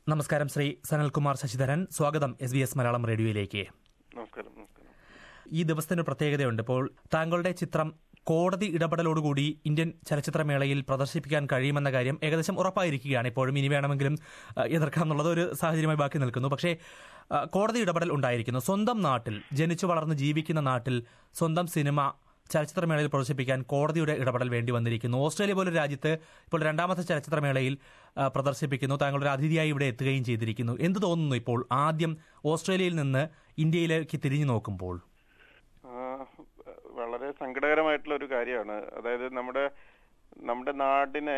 നമസ്കാരം ശ്രീ സനൽകുമാർ ശശിധരൻ സ്വാഗതം S B S Malayalam റേഡിയോയിലേക്ക് നമസ്കാരം നമസ്കാരം ഈ ദിവസത്തിന് പ്രത്യേകതയുണ്ട് ഇപ്പോൾ താങ്കളുടെ ചിത്രം കോടതി ഇടപെടലോടുകൂടി ഇന്ത്യൻ ചലച്ചിത്രമേളയിൽ പ്രദർശിപ്പിക്കാൻ കഴിയുമെന്ന കാര്യം ഏകദേശം ഉറപ്പായിരിക്കുകയാണ് ഇപ്പോഴും ഇനി വേണമെങ്കിലും അഹ്, എതിർക്കാം എന്നുള്ളത് ഒരു സാഹചര്യമായി ബാക്കി നിൽക്കുന്നു പക്ഷേ അഹ്, കോടതി ഇടപെടൽ ഉണ്ടായിരിക്കുന്നു സ്വന്തം നാട്ടിൽ ജനിച്ചു വളർന്ന് ജീവിക്കുന്ന നാട്ടിൽ സ്വന്തം സിനിമ ചലച്ചിത്രമേളയിൽ പ്രദർശിപ്പിക്കാൻ കോടതിയുടെ ഇടപെടൽ വേണ്ടി വന്നിരിക്കുന്നു ഓസ്ട്രേലിയ പോലൊരു രാജ്യത്ത് ഇപ്പോൾ രണ്ടാമത്തെ ചലച്ചിത്രമേളയിൽ ആ, പ്രദർശിപ്പിക്കുന്നു താങ്കളൊരു അതിഥിയായി ഇവിടെ എത്തുകയും ചെയ്തിരിക്കുന്നു എന്ത് തോന്നുന്നു ഇപ്പോൾ ആദ്യം ഓസ്ട്രേലിയയിൽ നിന്ന് ഇന്ത്യയിലേക്ക് തിരിഞ്ഞു നോക്കുമ്പോൾ ആ, വളരെ സങ്കടകരമായിട്ടുള്ള ഒരു കാര്യമാണ് അതായത് നമ്മുടെ നമ്മുടെ നാടിനെ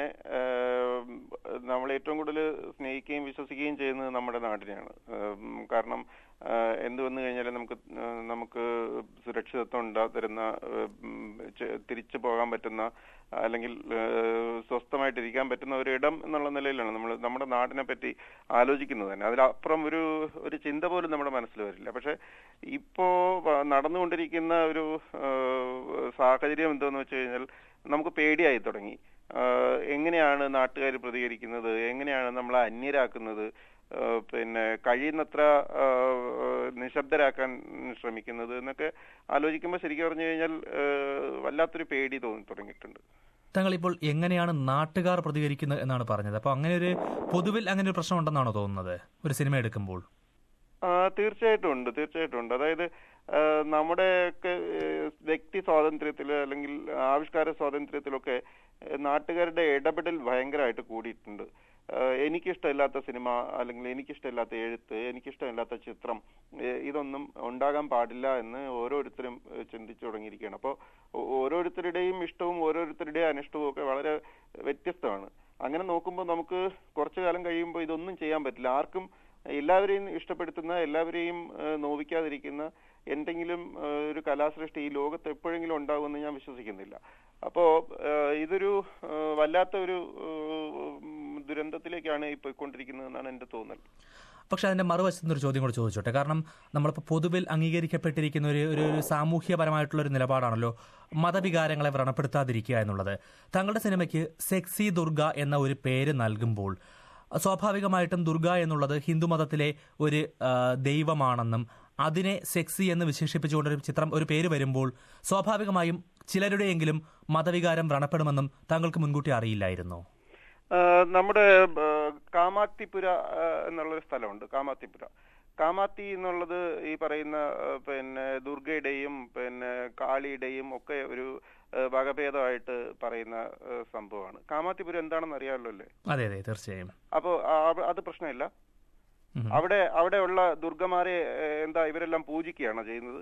നമ്മൾ ഏറ്റവും കൂടുതൽ സ്നേഹിക്കുകയും വിശ്വസിക്കുകയും ചെയ്യുന്നത് നമ്മുടെ നാടിനെയാണ് ഉം, കാരണം ആ, എന്ത് വന്നു കഴിഞ്ഞാലും നമുക്ക് ആ, നമുക്ക് സുരക്ഷിതത്വം ഉണ്ടാ തരുന്ന ഉം, ചെ- തിരിച്ചു പോകാൻ പറ്റുന്ന അല്ലെങ്കിൽ ആ, സ്വസ്ഥമായിട്ടിരിക്കാൻ പറ്റുന്ന ഒരു ഇടം എന്നുള്ള നിലയിലാണ് നമ്മൾ നമ്മുടെ നാടിനെ പറ്റി ആലോചിക്കുന്നത് തന്നെ അതിലപ്പുറം ഒരു ഒരു ചിന്ത പോലും നമ്മുടെ മനസ്സിൽ വരില്ല പക്ഷെ ഇപ്പോ വ- നടന്നുകൊണ്ടിരിക്കുന്ന ഒരു ആ, സാഹചര്യം എന്താന്ന് വെച്ച് കഴിഞ്ഞാൽ നമുക്ക് പേടിയായി തുടങ്ങി ആ, എങ്ങനെയാണ് നാട്ടുകാർ പ്രതികരിക്കുന്നത് എങ്ങനെയാണ് നമ്മളെ അന്യരാക്കുന്നത് ആ, പിന്നെ കഴിയുന്നത്ര ആ, നിശബ്ദരാക്കാൻ ശ്രമിക്കുന്നത് എന്നൊക്കെ ആലോചിക്കുമ്പോൾ ശരിക്കും പറഞ്ഞു കഴിഞ്ഞാൽ ആ, വല്ലാത്തൊരു പേടി തോന്നി തുടങ്ങിയിട്ടുണ്ട് താങ്കൾ ഇപ്പോൾ എങ്ങനെയാണ് നാട്ടുകാർ പ്രതികരിക്കുന്നത് എന്നാണ് പറഞ്ഞത് അപ്പോൾ അങ്ങനെ ഒരു പൊതുവിൽ അങ്ങനെ ഒരു പ്രശ്നം ഉണ്ടെന്നാണോ തോന്നുന്നത് ഒരു സിനിമ എടുക്കുമ്പോൾ ആ, തീർച്ചയായിട്ടും ഉണ്ട് തീർച്ചയായിട്ടും ഉണ്ട് അതായത് ആ, നമ്മുടെയൊക്കെ ഏഹ്, വ്യക്തി സ്വാതന്ത്ര്യത്തിൽ അല്ലെങ്കിൽ ആവിഷ്കാര സ്വാതന്ത്ര്യത്തിലൊക്കെ ഏഹ്, നാട്ടുകാരുടെ ഇടപെടൽ ഭയങ്കരമായിട്ട് കൂടിയിട്ടുണ്ട് ആ, എനിക്കിഷ്ടമില്ലാത്ത സിനിമ അല്ലെങ്കിൽ എനിക്കിഷ്ടമില്ലാത്ത എഴുത്ത് എനിക്കിഷ്ടമില്ലാത്ത ചിത്രം ഏഹ്, ഇതൊന്നും ഉണ്ടാകാൻ പാടില്ല എന്ന് ഓരോരുത്തരും ഏഹ്, ചിന്തിച്ചു തുടങ്ങിയിരിക്കുകയാണ് അപ്പോൾ ഓരോരുത്തരുടെയും ഇഷ്ടവും ഓരോരുത്തരുടെയും അനിഷ്ടവും ഒക്കെ വളരെ വ്യത്യസ്തമാണ് അങ്ങനെ നോക്കുമ്പോൾ നമുക്ക് കുറച്ചു കാലം കഴിയുമ്പോൾ ഇതൊന്നും ചെയ്യാൻ പറ്റില്ല ആർക്കും എല്ലാവരെയും ഇഷ്ടപ്പെടുത്തുന്ന എല്ലാവരെയും ഏഹ്, നോവിക്കാതിരിക്കുന്ന എന്തെങ്കിലും ഏഹ്, ഒരു കലാസൃഷ്ടി ഈ ലോകത്ത് എപ്പോഴെങ്കിലും ഉണ്ടാകുമെന്ന് ഞാൻ വിശ്വസിക്കുന്നില്ല അപ്പോ ഏഹ്, ഇതൊരു ഏഹ്, വല്ലാത്ത ഒരു ഏഹ്, ദുരന്തത്തിലേക്കാണ് ഈ പോയിക്കൊണ്ടിരിക്കുന്നത് എന്നാണ് എന്റെ തോന്നൽ പക്ഷെ അതിന്റെ മറുവശത്ത് നിന്ന് ഒരു ചോദ്യം കൂടെ ചോദിച്ചോട്ടെ കാരണം നമ്മളിപ്പോൾ പൊതുവിൽ അംഗീകരിക്കപ്പെട്ടിരിക്കുന്ന ഒരു ഒരു ഒരു സാമൂഹ്യപരമായിട്ടുള്ള ഒരു നിലപാടാണല്ലോ മതവികാരങ്ങളെ വ്രണപ്പെടുത്താതിരിക്കുക എന്നുള്ളത് താങ്കളുടെ സിനിമയ്ക്ക് സെക്സി ദുർഗ എന്ന ഒരു പേര് നൽകുമ്പോൾ സ്വാഭാവികമായിട്ടും ദുർഗ എന്നുള്ളത് ഹിന്ദു മതത്തിലെ ഒരു ആ, ദൈവമാണെന്നും അതിനെ സെക്സി എന്ന് വിശേഷിപ്പിച്ചുകൊണ്ടൊരു ചിത്രം ഒരു പേര് വരുമ്പോൾ സ്വാഭാവികമായും ചിലരുടെയെങ്കിലും മതവികാരം വ്രണപ്പെടുമെന്നും താങ്കൾക്ക് മുൻകൂട്ടി അറിയില്ലായിരുന്നോ ആ, നമ്മുടെ ആ, കാമാത്തിപുര ആ, എന്നുള്ളൊരു സ്ഥലമുണ്ട് കാമാത്തിപുര കാമാത്തി എന്നുള്ളത് ഈ പറയുന്ന ആ, പിന്നെ ദുർഗയുടെയും പിന്നെ കാളിയുടെയും ഒക്കെ ഒരു ആ, വകഭേദമായിട്ട് പറയുന്ന ആ, സംഭവമാണ് കാമാത്തിപുരം എന്താണെന്ന് അറിയാമല്ലോ അല്ലേ അതെ അതെ തീർച്ചയായും അപ്പോ ആ, അവ- അത് പ്രശ്നമില്ല ഉം. അവിടെ അവിടെയുള്ള ദുർഗമാരെ ഏ, എന്താ ഇവരെല്ലാം പൂജിക്കുകയാണോ ചെയ്യുന്നത്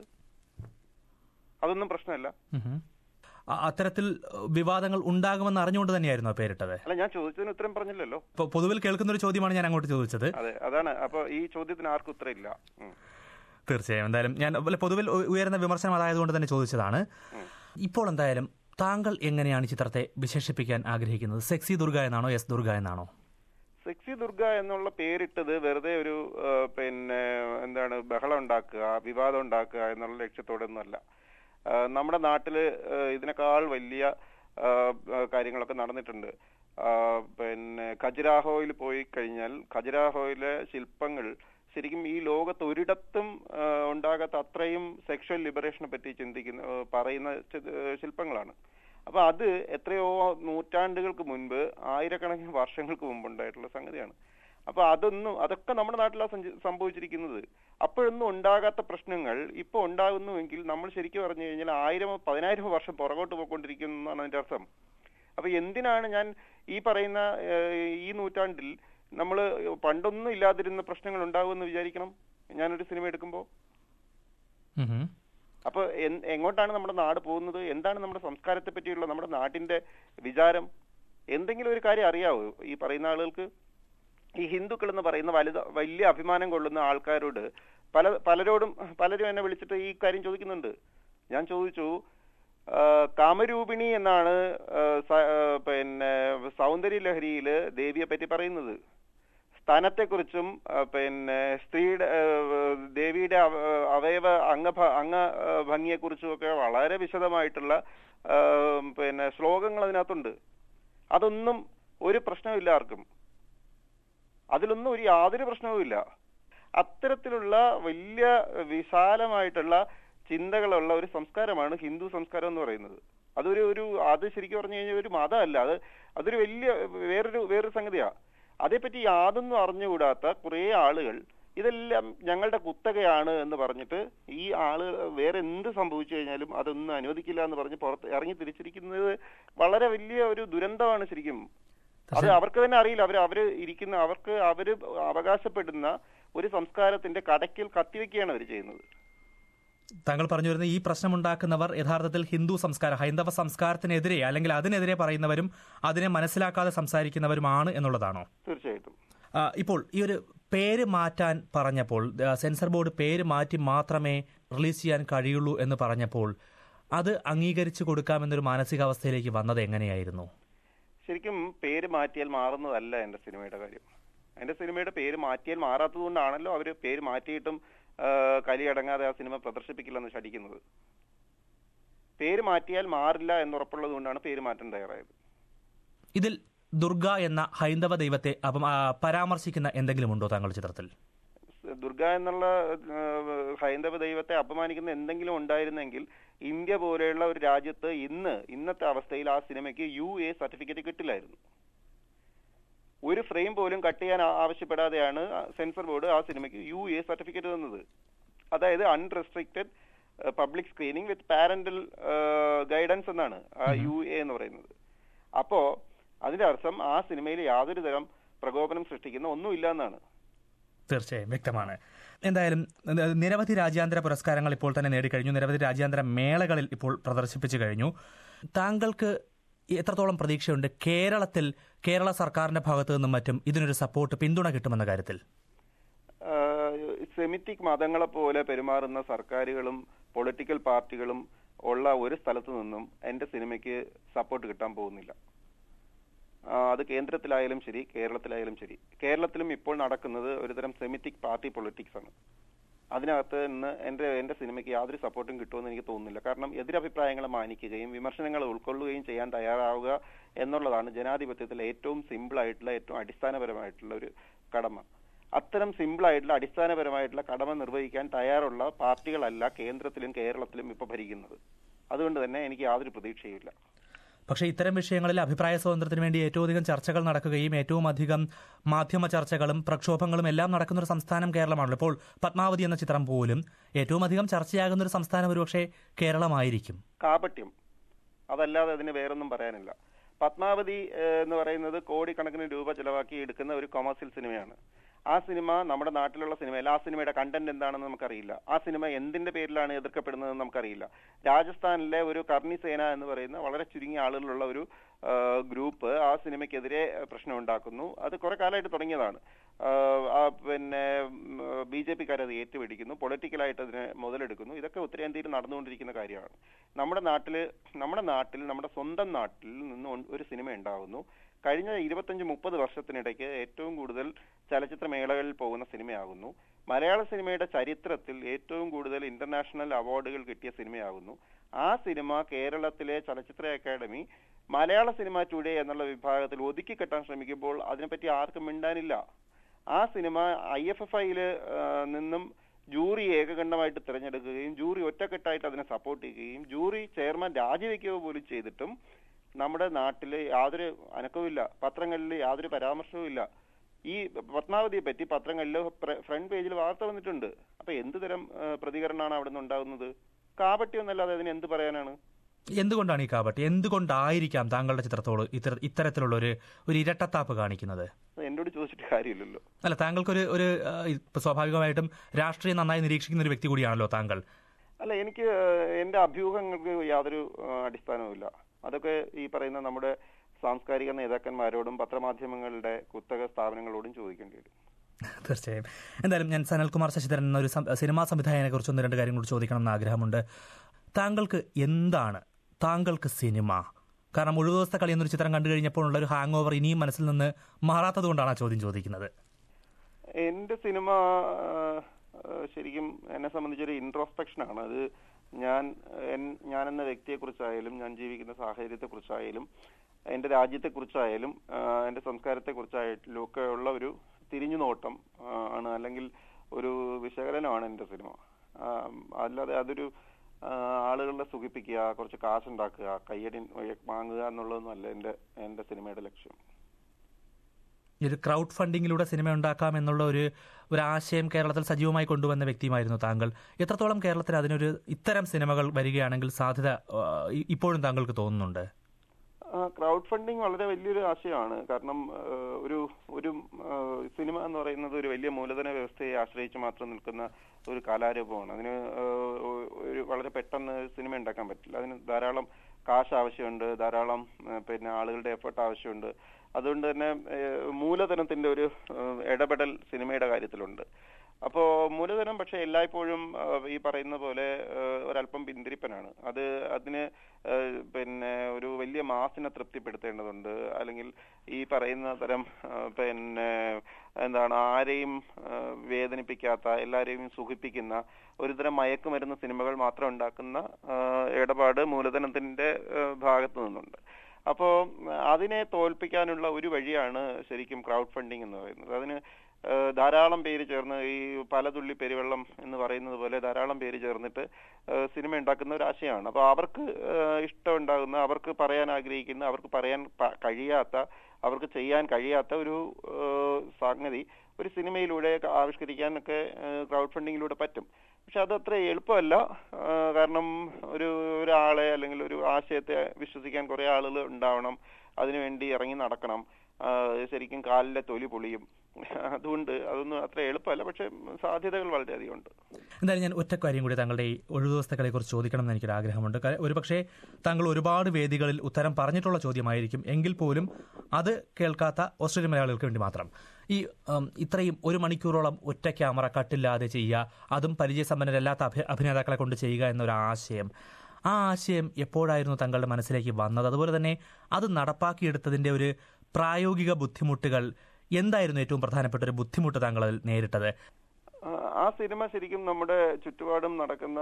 അതൊന്നും പ്രശ്നമല്ല ഉം. അ- അത്തരത്തിൽ അഹ്, വിവാദങ്ങൾ ഉണ്ടാകുമെന്ന് അറിഞ്ഞുകൊണ്ട് തന്നെയായിരുന്നു ആ പേരിട്ടത് അല്ല ഞാൻ ചോദിച്ചതിന് ഉത്തരം പറഞ്ഞില്ലല്ലോ ഇപ്പൊ പൊതുവിൽ കേൾക്കുന്ന ഒരു ചോദ്യമാണ് ഞാൻ അങ്ങോട്ട് ചോദിച്ചത് അതെ അതാണ് അപ്പൊ ഈ ചോദ്യത്തിന് ആർക്കും ഉത്തരം ഇല്ല ഉം. തീർച്ചയായും എന്തായാലും ഞാൻ അല്ല, പൊതുവിൽ ഉ- ഉയർന്ന വിമർശനം അതായതുകൊണ്ട് തന്നെ ചോദിച്ചതാണ് ഇപ്പോൾ എന്തായാലും താങ്കൾ എങ്ങനെയാണ് ഈ ചിത്രത്തെ വിശേഷിപ്പിക്കാൻ ആഗ്രഹിക്കുന്നത് സെക്സി ദുർഗ എന്നാണോ എസ് ദുർഗ എന്നാണോ സെക്സി ദുർഗ എന്നുള്ള പേരിട്ടത് വെറുതെ ഒരു ആ, പിന്നെ എന്താണ് ബഹളം ഉണ്ടാക്കുക വിവാദം ഉണ്ടാക്കുക എന്നുള്ള ലക്ഷ്യത്തോടെ ഒന്നുമല്ല ആ, നമ്മുടെ നാട്ടില് ആ, ഇതിനേക്കാൾ വലിയ ആ, ആ, കാര്യങ്ങളൊക്കെ നടന്നിട്ടുണ്ട് ആ, പിന്നെ ഖജുരാഹോയിൽ പോയി കഴിഞ്ഞാൽ ഖജുരാഹോയിലെ ശില്പങ്ങൾ ശരിക്കും ഈ ലോകത്ത് ഒരിടത്തും ആ, ഉണ്ടാകാത്ത അത്രയും സെക്ഷൽ ലിബറേഷനെ പറ്റി ചിന്തിക്കുന്ന ആ, പറയുന്ന ചി- ശില്പങ്ങളാണ് അപ്പൊ അത് എത്രയോ നൂറ്റാണ്ടുകൾക്ക് മുൻപ് ആയിരക്കണക്കിന് വർഷങ്ങൾക്ക് മുമ്പ് ഉണ്ടായിട്ടുള്ള സംഗതിയാണ് അപ്പൊ അതൊന്നും അതൊക്കെ നമ്മുടെ നാട്ടിലാണ് സഞ്ചി- സംഭവിച്ചിരിക്കുന്നത് അപ്പോഴൊന്നും ഉണ്ടാകാത്ത പ്രശ്നങ്ങൾ ഇപ്പൊ ഉണ്ടാകുന്നുവെങ്കിൽ നമ്മൾ ശരിക്കും പറഞ്ഞു കഴിഞ്ഞാൽ ആയിരം പതിനായിരം വർഷം പുറകോട്ട് പോയിക്കൊണ്ടിരിക്കുന്നു എന്നാണ് അതിന്റെ അർത്ഥം അപ്പൊ എന്തിനാണ് ഞാൻ ഈ പറയുന്ന ഏഹ്, ഈ നൂറ്റാണ്ടിൽ നമ്മൾ പണ്ടൊന്നും ഇല്ലാതിരുന്ന പ്രശ്നങ്ങൾ ഉണ്ടാകുമെന്ന് വിചാരിക്കണം ഞാനൊരു സിനിമ എടുക്കുമ്പോൾ ഉം. അപ്പൊ എൻ- എങ്ങോട്ടാണ് നമ്മുടെ നാട് പോകുന്നത് എന്താണ് നമ്മുടെ സംസ്കാരത്തെ പറ്റിയുള്ള നമ്മുടെ നാട്ടിന്റെ വിചാരം എന്തെങ്കിലും ഒരു കാര്യം അറിയാവോ ഈ പറയുന്ന ആളുകൾക്ക് ഈ ഹിന്ദുക്കൾ എന്ന് പറയുന്ന വലുത് വലിയ അഭിമാനം കൊള്ളുന്ന ആൾക്കാരോട് പല പലരോടും പലരും എന്നെ വിളിച്ചിട്ട് ഈ കാര്യം ചോദിക്കുന്നുണ്ട് ഞാൻ ചോദിച്ചു ആ, കാമരൂപിണി എന്നാണ് ആ, സ- ആ, പിന്നെ സൗന്ദര്യ ലഹരിയില് ദേവിയെ പറ്റി പറയുന്നത് സ്ഥാനത്തെക്കുറിച്ചും ആ, പിന്നെ സ്ത്രീയുടെ ആ, ദേവിയുടെ അവ- അവയവ അംഗ അംഗ ഭംഗിയെക്കുറിച്ചും ഒക്കെ വളരെ വിശദമായിട്ടുള്ള ആ, പിന്നെ ശ്ലോകങ്ങൾ അതിനകത്തുണ്ട് അതൊന്നും ഒരു പ്രശ്നമില്ല ആർക്കും അതിലൊന്നും ഒരു യാതൊരു പ്രശ്നവുമില്ല അത്തരത്തിലുള്ള വലിയ വിശാലമായിട്ടുള്ള ചിന്തകളുള്ള ഒരു സംസ്കാരമാണ് ഹിന്ദു സംസ്കാരം എന്ന് പറയുന്നത് അതൊരു ഒരു അത് ശരിക്കും പറഞ്ഞു കഴിഞ്ഞാൽ ഒരു മതമല്ല അത് അതൊരു വലിയ വേറൊരു വേറൊരു സംഗതിയാ അതേപ്പറ്റി യാതൊന്നും അറിഞ്ഞുകൂടാത്ത കുറേ ആളുകൾ ഇതെല്ലാം ഞങ്ങളുടെ കുത്തകയാണ് എന്ന് പറഞ്ഞിട്ട് ഈ ആള് വേറെ എന്ത് സംഭവിച്ചു കഴിഞ്ഞാലും അതൊന്നും അനുവദിക്കില്ല എന്ന് പറഞ്ഞ് പുറത്ത് ഇറങ്ങി തിരിച്ചിരിക്കുന്നത് വളരെ വലിയ ഒരു ദുരന്തമാണ് ശരിക്കും അത് അവർക്ക് തന്നെ അറിയില്ല അവർ അവര് ഇരിക്കുന്ന അവർക്ക് അവര് അവകാശപ്പെടുന്ന ഒരു സംസ്കാരത്തിന്റെ കടക്കിൽ കത്തിവെക്കുകയാണ് അവർ ചെയ്യുന്നത് താങ്കൾ പറഞ്ഞു വരുന്ന ഈ പ്രശ്നമുണ്ടാക്കുന്നവർ യഥാർത്ഥത്തിൽ ഹിന്ദു സംസ്കാരം ഹൈന്ദവ സംസ്കാരത്തിനെതിരെ അല്ലെങ്കിൽ അതിനെതിരെ പറയുന്നവരും അതിനെ മനസ്സിലാക്കാതെ സംസാരിക്കുന്നവരുമാണ് എന്നുള്ളതാണോ തീർച്ചയായിട്ടും ആ, ഇപ്പോൾ ഈ ഒരു പേര് മാറ്റാൻ പറഞ്ഞപ്പോൾ ആ, സെൻസർ ബോർഡ് പേര് മാറ്റി മാത്രമേ റിലീസ് ചെയ്യാൻ കഴിയുള്ളൂ എന്ന് പറഞ്ഞപ്പോൾ അത് അംഗീകരിച്ചു കൊടുക്കാമെന്നൊരു മാനസികാവസ്ഥയിലേക്ക് വന്നത് എങ്ങനെയായിരുന്നു ശരിക്കും പേര് മാറ്റിയാൽ മാറുന്നതല്ല എന്റെ സിനിമയുടെ കാര്യം എന്റെ സിനിമയുടെ പേര് മാറ്റിയാൽ മാറാത്തത് കൊണ്ടാണല്ലോ അവര് പേര് മാറ്റിയിട്ടും ആ, കലിയടങ്ങാതെ ആ സിനിമ പ്രദർശിപ്പിക്കില്ലെന്ന് ശടിക്കുന്നത് പേര് മാറ്റിയാൽ മാറില്ല എന്നുറപ്പുള്ളത് കൊണ്ടാണ് പേര് മാറ്റാൻ തയ്യാറായത് ഇതിൽ ദുർഗ എന്ന ഹൈന്ദവ ദൈവത്തെ അപം- ആ, പരാമർശിക്കുന്ന എന്തെങ്കിലും ഉണ്ടോ താങ്കളുടെ ചിത്രത്തിൽ ദുർഗ എന്നുള്ള ആ, ഹൈന്ദവ ദൈവത്തെ അപമാനിക്കുന്ന എന്തെങ്കിലും ഉണ്ടായിരുന്നെങ്കിൽ ഇന്ത്യ പോലെയുള്ള ഒരു രാജ്യത്ത് ഇന്ന് ഇന്നത്തെ അവസ്ഥയിൽ ആ സിനിമയ്ക്ക് യു എ സർട്ടിഫിക്കറ്റ് കിട്ടില്ലായിരുന്നു ഒരു ഫ്രെയിം പോലും കട്ട് ചെയ്യാൻ ആ- ആവശ്യപ്പെടാതെയാണ് സെൻസർ ബോർഡ് ആ സിനിമയ്ക്ക് യു എ സർട്ടിഫിക്കറ്റ് തന്നത് അതായത് unrestricted public screening with parental guidance എന്നാണ് ആ യു എ എന്ന് പറയുന്നത് അപ്പോ അതിന്റെ അർത്ഥം ആ സിനിമയിൽ യാതൊരു തരം പ്രകോപനം സൃഷ്ടിക്കുന്ന ഒന്നുമില്ല എന്നാണ് തീർച്ചയായും വ്യക്തമാണ് എന്തായാലും ന- നിരവധി രാജ്യാന്തര പുരസ്കാരങ്ങൾ ഇപ്പോൾ തന്നെ നേടിക്കഴിഞ്ഞു നിരവധി രാജ്യാന്തര മേളകളിൽ ഇപ്പോൾ പ്രദർശിപ്പിച്ചു കഴിഞ്ഞു താങ്കൾക്ക് എത്രത്തോളം പ്രതീക്ഷയുണ്ട് കേരളത്തിൽ കേരള സർക്കാരിന്റെ ഭാഗത്തു നിന്നും മറ്റും ഇതിനൊരു സപ്പോർട്ട് പിന്തുണ കിട്ടുമെന്ന കാര്യത്തിൽ സെമിറ്റിക് മതങ്ങളെ പോലെ പെരുമാറുന്ന സർക്കാരുകളും പൊളിറ്റിക്കൽ പാർട്ടികളും ഉള്ള ഒരു സ്ഥലത്ത് നിന്നും എന്റെ സിനിമയ്ക്ക് സപ്പോർട്ട് കിട്ടാൻ പോകുന്നില്ല ആ, അത് കേന്ദ്രത്തിലായാലും ശരി കേരളത്തിലായാലും ശരി കേരളത്തിലും ഇപ്പോൾ നടക്കുന്നത് ഒരുതരം സെമിറ്റിക് പാർട്ടി പൊളിറ്റിക്സ് ആണ് അതിനകത്ത് നിന്ന് എന്റെ എന്റെ സിനിമയ്ക്ക് യാതൊരു സപ്പോർട്ടും കിട്ടുമെന്ന് എനിക്ക് തോന്നുന്നില്ല കാരണം എതിരഭിപ്രായങ്ങളെ മാനിക്കുകയും വിമർശനങ്ങൾ ഉൾക്കൊള്ളുകയും ചെയ്യാൻ തയ്യാറാവുക എന്നുള്ളതാണ് ജനാധിപത്യത്തിൽ ഏറ്റവും സിമ്പിൾ ആയിട്ടുള്ള ഏറ്റവും അടിസ്ഥാനപരമായിട്ടുള്ള ഒരു കടമ അത്തരം സിമ്പിൾ ആയിട്ടുള്ള അടിസ്ഥാനപരമായിട്ടുള്ള കടമ നിർവഹിക്കാൻ തയ്യാറുള്ള പാർട്ടികളല്ല കേന്ദ്രത്തിലും കേരളത്തിലും ഇപ്പൊ ഭരിക്കുന്നത് അതുകൊണ്ട് തന്നെ എനിക്ക് യാതൊരു പ്രതീക്ഷയുമില്ല പക്ഷേ ഇത്തരം വിഷയങ്ങളിൽ അഭിപ്രായ സ്വാതന്ത്ര്യത്തിന് വേണ്ടി ഏറ്റവും അധികം ചർച്ചകൾ നടക്കുകയും ഏറ്റവും അധികം മാധ്യമ ചർച്ചകളും പ്രക്ഷോഭങ്ങളും എല്ലാം നടക്കുന്ന ഒരു സംസ്ഥാനം കേരളമാണല്ലോ ഇപ്പോൾ പത്മാവതി എന്ന ചിത്രം പോലും ഏറ്റവും അധികം ചർച്ചയാകുന്ന ഒരു സംസ്ഥാനം ഒരുപക്ഷെ കേരളമായിരിക്കും കാപട്യം അതല്ലാതെ അതിന് വേറൊന്നും പറയാനില്ല പത്മാവതി ഏഹ്, എന്ന് പറയുന്നത് കോടിക്കണക്കിന് രൂപ ചെലവാക്കി എടുക്കുന്ന ഒരു കൊമേഴ്സ്യൽ സിനിമയാണ് ആ സിനിമ നമ്മുടെ നാട്ടിലുള്ള സിനിമയല്ല ആ സിനിമയുടെ കണ്ടന്റ് എന്താണെന്ന് നമുക്കറിയില്ല ആ സിനിമ എന്തിന്റെ പേരിലാണ് എതിർക്കപ്പെടുന്നതെന്ന് നമുക്കറിയില്ല രാജസ്ഥാനിലെ ഒരു കർണി സേന എന്ന് പറയുന്ന വളരെ ചുരുങ്ങിയ ആളുകളുള്ള ഒരു ആ, ഗ്രൂപ്പ് ആ സിനിമയ്ക്കെതിരെ പ്രശ്നം ഉണ്ടാക്കുന്നു അത് കുറെ കാലമായിട്ട് തുടങ്ങിയതാണ് ആ, ആ, പിന്നെ ബി ജെ പിക്കാർ അത് ഏറ്റുപിടിക്കുന്നു പൊളിറ്റിക്കലായിട്ട് അതിനെ മുതലെടുക്കുന്നു ഇതൊക്കെ ഉത്തരേന്ത്യയിൽ നടന്നുകൊണ്ടിരിക്കുന്ന കാര്യമാണ് നമ്മുടെ നാട്ടില് നമ്മുടെ നാട്ടിൽ നമ്മുടെ സ്വന്തം നാട്ടിൽ നിന്ന് ഒ- ഒരു സിനിമ ഉണ്ടാകുന്നു കഴിഞ്ഞ ഇരുപത്തഞ്ച് മുപ്പത് വർഷത്തിനിടയ്ക്ക് ഏറ്റവും കൂടുതൽ ചലച്ചിത്ര മേളകളിൽ പോകുന്ന സിനിമയാകുന്നു മലയാള സിനിമയുടെ ചരിത്രത്തിൽ ഏറ്റവും കൂടുതൽ ഇന്റർനാഷണൽ അവാർഡുകൾ കിട്ടിയ സിനിമയാകുന്നു ആ സിനിമ കേരളത്തിലെ ചലച്ചിത്ര അക്കാദമി മലയാള സിനിമ ടുഡേ എന്നുള്ള വിഭാഗത്തിൽ ഒതുക്കി കെട്ടാൻ ശ്രമിക്കുമ്പോൾ അതിനെപ്പറ്റി ആർക്കും മിണ്ടാനില്ല ആ സിനിമ ഐ എഫ് എഫ് ഐയില് നിന്നും ജൂറി ഏകകണ്ഠമായിട്ട് തിരഞ്ഞെടുക്കുകയും ജൂറി ഒറ്റക്കെട്ടായിട്ട് അതിനെ സപ്പോർട്ട് ചെയ്യുകയും ജൂറി ചെയർമാൻ രാജിവെക്കുക പോലും ചെയ്തിട്ടും നമ്മുടെ നാട്ടില് യാതൊരു അനക്കവുമില്ല പത്രങ്ങളിൽ യാതൊരു പരാമർശവും ഇല്ല ഈ പത്മാവതിയെ പറ്റി പത്രങ്ങളിൽ ഫ്രണ്ട് പേജിൽ വാർത്ത വന്നിട്ടുണ്ട് അപ്പൊ എന്ത് തരം ആ, പ്രതികരണമാണ് അവിടെ നിന്ന് ഉണ്ടാകുന്നത് കാപട്യം എന്നല്ലാതെ അതിന് എന്ത് പറയാനാണ് എന്തുകൊണ്ടാണ് ഈ കാപട്ടി എന്തുകൊണ്ടായിരിക്കാം താങ്കളുടെ ചിത്രത്തോട് ഇത്തര ഇത്തരത്തിലുള്ള ഒരു ഒരു ഇരട്ടത്താപ്പ് കാണിക്കുന്നത് അത് എന്നോട് ചോദിച്ചിട്ട് കാര്യമില്ലല്ലോ അല്ല താങ്കൾക്കൊരു ഒരു ആ, ഇപ്പൊ സ്വാഭാവികമായിട്ടും രാഷ്ട്രീയം നന്നായി നിരീക്ഷിക്കുന്ന ഒരു വ്യക്തി കൂടിയാണല്ലോ താങ്കൾ അല്ല എനിക്ക് ഏഹ്, എന്റെ അഭ്യൂഹങ്ങൾക്ക് യാതൊരു ഏഹ്, അടിസ്ഥാനവുമില്ല അതൊക്കെ ഈ പറയുന്ന നമ്മുടെ സാംസ്കാരിക നേതാക്കന്മാരോടും പത്രമാധ്യമങ്ങളുടെ കുത്തക സ്ഥാപനങ്ങളോടും ചോദിക്കേണ്ടി വരും തീർച്ചയായും എന്തായാലും ഞാൻ സനൽകുമാർ ശശിധരൻ എന്ന ഒരു സം- സിനിമാ സംവിധായകനെ കുറിച്ച് ഒന്ന് രണ്ട് കാര്യങ്ങൾ കൂടി ചോദിക്കണം എന്ന് ആഗ്രഹമുണ്ട് താങ്കൾക്ക് എന്താണ് താങ്കൾക്ക് സിനിമ കാരണം ഒഴിവ് ദിവസത്തെ കളി എന്നൊരു ചിത്രം കണ്ടു കഴിഞ്ഞപ്പോൾ ഉള്ള ഒരു ഹാങ് ഓവർ ഇനിയും മനസ്സിൽ നിന്ന് മാറാത്തത് കൊണ്ടാണ് ആ ചോദ്യം ചോദിക്കുന്നത് എന്റെ സിനിമ ഏഹ്, ഏഹ്, ശരിക്കും എന്നെ സംബന്ധിച്ചൊരു ഇൻട്രോസ്പെക്ഷൻ ആണ് അത് ഞാൻ എൻ- ഞാൻ എന്ന വ്യക്തിയെ കുറിച്ചായാലും ഞാൻ ജീവിക്കുന്ന സാഹചര്യത്തെ കുറിച്ചായാലും എന്റെ രാജ്യത്തെ കുറിച്ചായാലും എന്റെ സംസ്കാരത്തെ കുറിച്ചായാലും ഒക്കെ ഉള്ള ഒരു തിരിഞ്ഞു നോട്ടം ആ, ആണ് അല്ലെങ്കിൽ ഒരു വിശകലനമാണ് എൻ്റെ സിനിമ ആ, അല്ലാതെ അതൊരു ആ, ആളുകളെ സുഖിപ്പിക്കുക കുറച്ച് കാശുണ്ടാക്കുക കയ്യടി വാങ്ങുക എന്നുള്ളതൊന്നും അല്ല എൻ്റെ എൻ്റെ സിനിമയുടെ ലക്ഷ്യം ഈ ഒരു ക്രൗഡ് ഫണ്ടിങ്ങിലൂടെ സിനിമ ഉണ്ടാക്കാം എന്നുള്ള ഒരു ഒരു ആശയം കേരളത്തിൽ സജീവമായി കൊണ്ടുവന്ന വ്യക്തിയുമായിരുന്നു താങ്കൾ എത്രത്തോളം കേരളത്തിൽ അതിനൊരു ഇത്തരം സിനിമകൾ വരികയാണെങ്കിൽ സാധ്യത ആ, ഇ- ഇപ്പോഴും താങ്കൾക്ക് തോന്നുന്നുണ്ട് ക്രൗഡ് ഫണ്ടിങ് വളരെ വലിയൊരു ആശയമാണ് കാരണം ആ, ഒരു ഒരു ആ, സിനിമ എന്ന് പറയുന്നത് ഒരു വലിയ മൂലധന വ്യവസ്ഥയെ ആശ്രയിച്ച് മാത്രം നിൽക്കുന്ന ഒരു കലാരൂപമാണ് അതിന് ആ, ഒരു വളരെ പെട്ടെന്ന് സിനിമ ഉണ്ടാക്കാൻ പറ്റില്ല അതിന് ധാരാളം കാശ് ആവശ്യമുണ്ട് ധാരാളം ആ, പിന്നെ ആളുകളുടെ എഫേർട്ട് ആവശ്യമുണ്ട് അതുകൊണ്ട് തന്നെ ആ, മൂലധനത്തിന്റെ ഒരു ആ, ഇടപെടൽ സിനിമയുടെ കാര്യത്തിലുണ്ട് അപ്പോ മൂലധനം പക്ഷെ എല്ലായ്പ്പോഴും ആ, ഈ പറയുന്ന പോലെ ആ, ഒരല്പം പിന്തിരിപ്പനാണ് അത് അതിന് ആ, പിന്നെ ഒരു വലിയ മാസിനെ തൃപ്തിപ്പെടുത്തേണ്ടതുണ്ട് അല്ലെങ്കിൽ ഈ പറയുന്ന തരം ആ, പിന്നെ എന്താണ് ആരെയും ആ, വേദനിപ്പിക്കാത്ത എല്ലാരെയും സുഖിപ്പിക്കുന്ന ഒരുതരം മയക്കുമരുന്ന് സിനിമകൾ മാത്രം ഉണ്ടാക്കുന്ന ആ, ഇടപാട് മൂലധനത്തിന്റെ ആ, ഭാഗത്തു നിന്നുണ്ട് അപ്പോ അതിനെ തോൽപ്പിക്കാനുള്ള ഒരു വഴിയാണ് ശരിക്കും ക്രൗഡ് ഫണ്ടിങ് എന്ന് പറയുന്നത് അതിന് ഏഹ് ധാരാളം പേര് ചേർന്ന് ഈ പലതുള്ളി പെരുവെള്ളം എന്ന് പറയുന്നത് പോലെ ധാരാളം പേര് ചേർന്നിട്ട് ഏഹ് സിനിമ ഉണ്ടാക്കുന്ന ഒരു ആശയമാണ് അപ്പോൾ അവർക്ക് ഏഹ് ഇഷ്ടമുണ്ടാകുന്ന അവർക്ക് പറയാൻ ആഗ്രഹിക്കുന്ന അവർക്ക് പറയാൻ പ- കഴിയാത്ത അവർക്ക് ചെയ്യാൻ കഴിയാത്ത ഒരു ഏഹ് സംഗതി ഒരു സിനിമയിലൂടെ ആവിഷ്കരിക്കാനൊക്കെ ക്രൗഡ് ഫണ്ടിങ്ങിലൂടെ പറ്റും പക്ഷെ അത് അത്ര എളുപ്പമല്ല ആ, കാരണം ഒരു ഒരാളെ അല്ലെങ്കിൽ ഒരു ആശയത്തെ വിശ്വസിക്കാൻ കുറെ ആളുകൾ ഉണ്ടാവണം അതിനുവേണ്ടി ഇറങ്ങി നടക്കണം ആ, ശരിക്കും കാലിലെ തൊലി പൊളിയും അതുകൊണ്ട് അതൊന്നും അത്ര എളുപ്പമല്ല പക്ഷെ സാധ്യതകൾ വളരെയധികം ഉണ്ട് എന്തായാലും ഞാൻ ഒറ്റ കാര്യം കൂടി താങ്കളുടെ ഈ ഒഴിവുദിവസത്തെകളെ കുറിച്ച് ചോദിക്കണം എന്ന് എനിക്കൊരു ആഗ്രഹമുണ്ട് കാ- ഒരുപക്ഷേ താങ്കൾ ഒരുപാട് വേദികളിൽ ഉത്തരം പറഞ്ഞിട്ടുള്ള ചോദ്യമായിരിക്കും എങ്കിൽ പോലും അത് കേൾക്കാത്ത ഓസ്ട്രേലിയൻ മലയാളികൾക്ക് വേണ്ടി മാത്രം ഈ ഉം, ഇത്രയും ഒരു മണിക്കൂറോളം ഒറ്റ ക്യാമറ കട്ടില്ലാതെ ചെയ്യുക അതും പരിചയസമ്പന്നരല്ലാത്ത അഭി അഭിനേതാക്കളെ കൊണ്ട് ചെയ്യുക എന്നൊരു ആശയം ആ ആശയം എപ്പോഴായിരുന്നു താങ്കളുടെ മനസ്സിലേക്ക് വന്നത് അതുപോലെ തന്നെ അത് നടപ്പാക്കിയെടുത്തതിന്റെ ഒരു പ്രായോഗിക ബുദ്ധിമുട്ടുകൾ എന്തായിരുന്നു ഏറ്റവും പ്രധാനപ്പെട്ട ഒരു ബുദ്ധിമുട്ട് താങ്കൾ അതിൽ നേരിട്ടത് ആ, ആ സിനിമ ശരിക്കും നമ്മുടെ ചുറ്റുപാടും നടക്കുന്ന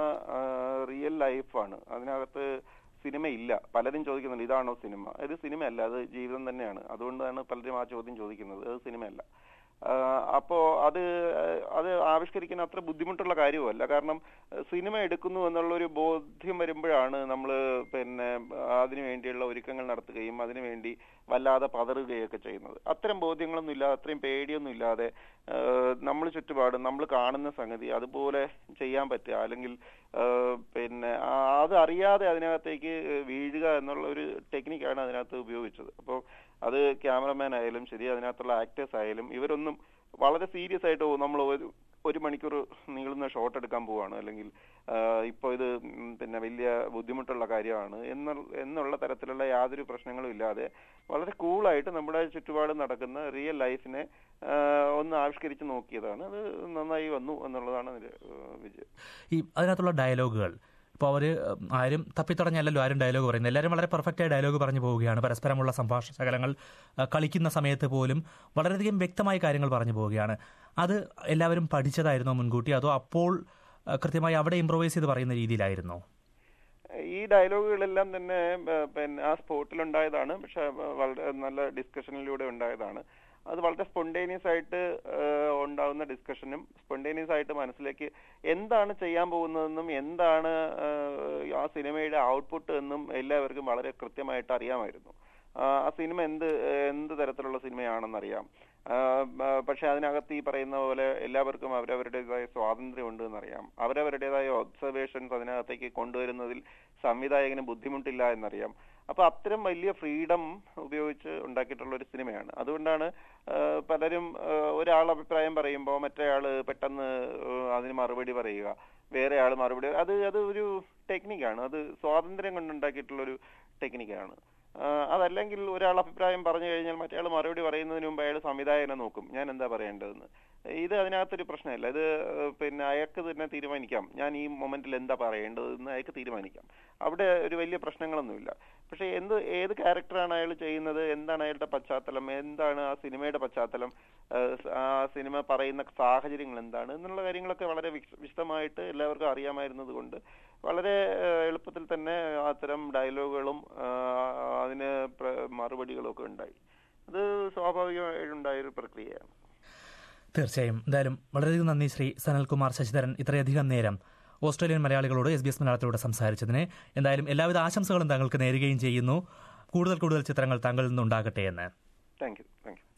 റിയൽ ലൈഫാണ് അതിനകത്ത് സിനിമ ഇല്ല പലരും ചോദിക്കുന്നുണ്ട് ഇതാണോ സിനിമ ഇത് സിനിമയല്ല അത് ജീവിതം തന്നെയാണ് അതുകൊണ്ടാണ് പലരും ആ ചോദ്യം ചോദിക്കുന്നത് അത് സിനിമയല്ല ആ, അപ്പോ അത് അത് ആവിഷ്കരിക്കാൻ അത്ര ബുദ്ധിമുട്ടുള്ള കാര്യമല്ല കാരണം സിനിമ എടുക്കുന്നു എന്നുള്ള ഒരു ബോധ്യം വരുമ്പോഴാണ് നമ്മൾ പിന്നെ അതിനു വേണ്ടിയുള്ള ഒരുക്കങ്ങൾ നടത്തുകയും അതിനുവേണ്ടി വല്ലാതെ പതറുകയൊക്കെ ചെയ്യുന്നത് അത്തരം ബോധ്യങ്ങളൊന്നും ഇല്ലാതെ അത്രയും പേടിയൊന്നും ഇല്ലാതെ നമ്മൾ ചുറ്റുപാടും നമ്മൾ കാണുന്ന സംഗതി അതുപോലെ ചെയ്യാൻ പറ്റുക അല്ലെങ്കിൽ ആ, പിന്നെ ആ, അത് അറിയാതെ അതിനകത്തേക്ക് വീഴുക എന്നുള്ള ഒരു ടെക്നിക്കാണ് അതിനകത്ത് ഉപയോഗിച്ചത് അപ്പോൾ അത് ക്യാമറമാൻ ആയാലും ശരി അതിനകത്തുള്ള ആക്ടേഴ്സ് ആയാലും ഇവരൊന്നും വളരെ സീരിയസ് ആയിട്ട് "ഓ, നമ്മൾ ഒരു ഒരു മണിക്കൂർ നീളുന്ന ഷോട്ട് എടുക്കാൻ പോവാണ് അല്ലെങ്കിൽ ഇപ്പൊ ഇത് ഉം, പിന്നെ വലിയ ബുദ്ധിമുട്ടുള്ള കാര്യമാണ് എന്ന എന്നുള്ള തരത്തിലുള്ള യാതൊരു പ്രശ്നങ്ങളും ഇല്ലാതെ വളരെ കൂളായിട്ട് നമ്മുടെ ചുറ്റുപാട് നടക്കുന്ന റിയൽ ലൈഫിനെ ആ, ഒന്ന് ആവിഷ്കരിച്ച് നോക്കിയതാണ് അത് നന്നായി വന്നു എന്നുള്ളതാണ് അതിന്റെ ആ, വിജയം ഈ അതിനകത്തുള്ള ഡയലോഗുകൾ ഇപ്പോൾ അവർ ആരും തപ്പിത്തടഞ്ഞല്ലല്ലോ ആരും ഡയലോഗ് പറയുന്നത് എല്ലാവരും വളരെ പെർഫെക്റ്റായ ഡയലോഗ് പറഞ്ഞു പോവുകയാണ് പരസ്പരമുള്ള സംഭാഷണ ശകലങ്ങൾ ആ, കളിക്കുന്ന സമയത്ത് പോലും വളരെയധികം വ്യക്തമായ കാര്യങ്ങൾ പറഞ്ഞു പോവുകയാണ് അത് എല്ലാവരും പഠിച്ചതായിരുന്നോ മുൻകൂട്ടി അതോ അപ്പോൾ ആ, കൃത്യമായി അവിടെ ഇംപ്രൊവൈസ് ചെയ്ത് പറയുന്ന രീതിയിലായിരുന്നോ ഈ ഡയലോഗുകളെല്ലാം തന്നെ ആ, പിന്നെ ആ സ്പോട്ടിൽ ഉണ്ടായതാണ് പക്ഷെ വളരെ നല്ല ഡിസ്കഷനിലൂടെ ഉണ്ടായതാണ് അത് വളരെ സ്പോണ്ടേനിയസ് ആയിട്ട് ആ, ഉണ്ടാവുന്ന ഡിസ്കഷനും സ്പോണ്ടേനിയസ് ആയിട്ട് മനസ്സിലേക്ക് എന്താണ് ചെയ്യാൻ പോകുന്നതെന്നും എന്താണ് ആ, ആ സിനിമയുടെ ഔട്ട്പുട്ട് എന്നും എല്ലാവർക്കും വളരെ കൃത്യമായിട്ട് അറിയാമായിരുന്നു ആ ആ സിനിമ എന്ത് എന്ത് തരത്തിലുള്ള സിനിമയാണെന്നറിയാം ആ, ആ, പക്ഷെ അതിനകത്ത് ഈ പറയുന്ന പോലെ എല്ലാവർക്കും അവരവരുടേതായ സ്വാതന്ത്ര്യം ഉണ്ട് എന്നറിയാം അവരവരുടേതായ ഒബ്സർവേഷൻസ് അതിനകത്തേക്ക് കൊണ്ടുവരുന്നതിൽ സംവിധായകന് ബുദ്ധിമുട്ടില്ല എന്നറിയാം അപ്പൊ അത്തരം വലിയ ഫ്രീഡം ഉപയോഗിച്ച് ഉണ്ടാക്കിയിട്ടുള്ള ഒരു സിനിമയാണ് അതുകൊണ്ടാണ് ആ, പലരും ആ, ഒരാൾ അഭിപ്രായം പറയുമ്പോൾ മറ്റേയാള് പെട്ടെന്ന് ആ, അതിന് മറുപടി പറയുക വേറെ ആൾ മറുപടി അത് അത് ഒരു ടെക്നിക്കാണ് അത് സ്വാതന്ത്ര്യം കൊണ്ടുണ്ടാക്കിയിട്ടുള്ള ഒരു ടെക്നിക്കാണ് ആ, അതല്ലെങ്കിൽ ഒരാൾ അഭിപ്രായം പറഞ്ഞു കഴിഞ്ഞാൽ മറ്റേയാൾ മറുപടി പറയുന്നതിന് മുമ്പ് അയാൾ സംവിധായകനെ നോക്കും ഞാൻ എന്താ പറയേണ്ടതെന്ന് ഇത് അതിനകത്തൊരു പ്രശ്നമില്ല ഇത് ഏഹ്, പിന്നെ അയാൾക്ക് തന്നെ തീരുമാനിക്കാം ഞാൻ ഈ മൊമെന്റിൽ എന്താ പറയേണ്ടതെന്ന് അയാൾക്ക് തീരുമാനിക്കാം അവിടെ ഒരു വലിയ പ്രശ്നങ്ങളൊന്നുമില്ല പക്ഷെ എന്ത് ഏത് ക്യാരക്ടറാണ് അയാൾ ചെയ്യുന്നത് എന്താണ് അയാളുടെ പശ്ചാത്തലം എന്താണ് ആ സിനിമയുടെ പശ്ചാത്തലം ഏഹ്, സ- ആ സിനിമ പറയുന്ന സാഹചര്യങ്ങൾ എന്താണ് എന്നുള്ള കാര്യങ്ങളൊക്കെ വളരെ വിശ- വിശദമായിട്ട് എല്ലാവർക്കും അറിയാമായിരുന്നത് കൊണ്ട് വളരെ ഏഹ്, എളുപ്പത്തിൽ തന്നെ അത്തരം ഡയലോഗുകളും ആഹ്, അതിന് പ്ര- മറുപടികളും ഒക്കെ ഉണ്ടായി അത് സ്വാഭാവികമായിട്ടുണ്ടായ ഒരു പ്രക്രിയയാണ് തീർച്ചയായും എന്തായാലും വളരെയധികം നന്ദി ശ്രീ സനൽകുമാർ ശശിധരൻ ഇത്രയധികം നേരം ഓസ്ട്രേലിയൻ മലയാളികളോട് എസ് ബി എസ് മലയാളത്തിലൂടെ സംസാരിച്ചതിന് എന്തായാലും എല്ലാവിധ ആശംസകളും താങ്കൾക്ക് നേരുകയും ചെയ്യുന്നു കൂടുതൽ കൂടുതൽ ചിത്രങ്ങൾ താങ്കളിൽ നിന്നുണ്ടാകട്ടെ എന്ന് താങ്ക് യു താങ്ക് യു